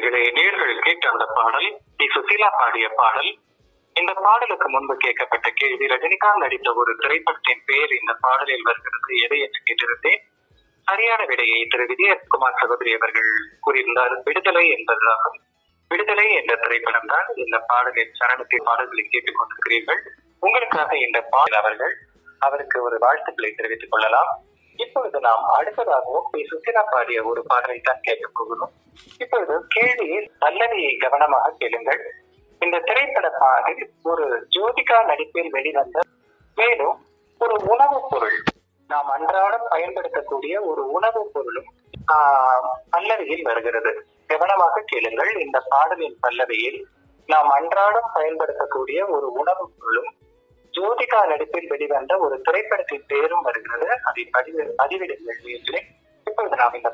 நேயர்களே நேர்கள் கேட்ட அந்த பாடல் டி சுசீலா பாடிய பாடல் இந்த பாடலுக்கு முன்பு கேட்கப்பட்ட கேள்வி ரஜினிகாந்த் நடித்த ஒரு திரைப்படத்தின் பெயர் இந்த பாடலில் வருகிறது எதை என்று கேட்டிருந்தேன் சரியான விடையை திரு விஜயகுமார் சகோதரி அவர்கள் கூறியிருந்தார் விடுதலை என்பதுதான் விடுதலை என்ற திரைப்படம் தான் இந்த பாடலில் சரணத்தின் பாடல்களை கேட்டுக் கொண்டிருக்கிறீர்கள் உங்களுக்காக இந்த பாடல் அவர்கள் அவருக்கு ஒரு வாழ்த்துக்களை தெரிவித்துக் கொள்ளலாம் இப்பொழுது நாம் அடுத்ததாகவும் பி சுசிலா பாடிய ஒரு பாடலை தான் கேட்கப் போகிறோம் இப்பொழுது கேள்வியை பல்லவியை கவனமாக கேளுங்கள் இந்த திரைப்பட பாடல் ஒரு ஜோதிகா நடிப்பில் வெளிவந்த மேலும் ஒரு உணவுப் பொருள் நாம் அன்றாடம் பயன்படுத்தக்கூடிய ஒரு உணவுப் பொருளும் ஆஹ், பல்லவியில் வருகிறது கவனமாக கேளுங்கள் இந்த பாடலின் பல்லவியில் நாம் அன்றாடம் பயன்படுத்தக்கூடிய ஒரு உணவுப் பொருளும் ஜோதிகா நடிப்பில் வெளிவந்த ஒரு திரைப்படத்தின் பேரும் வருகிறது அதை பதிவு பதிவிடுங்கள் நேயர்களே. இப்பொழுது நாம் இந்த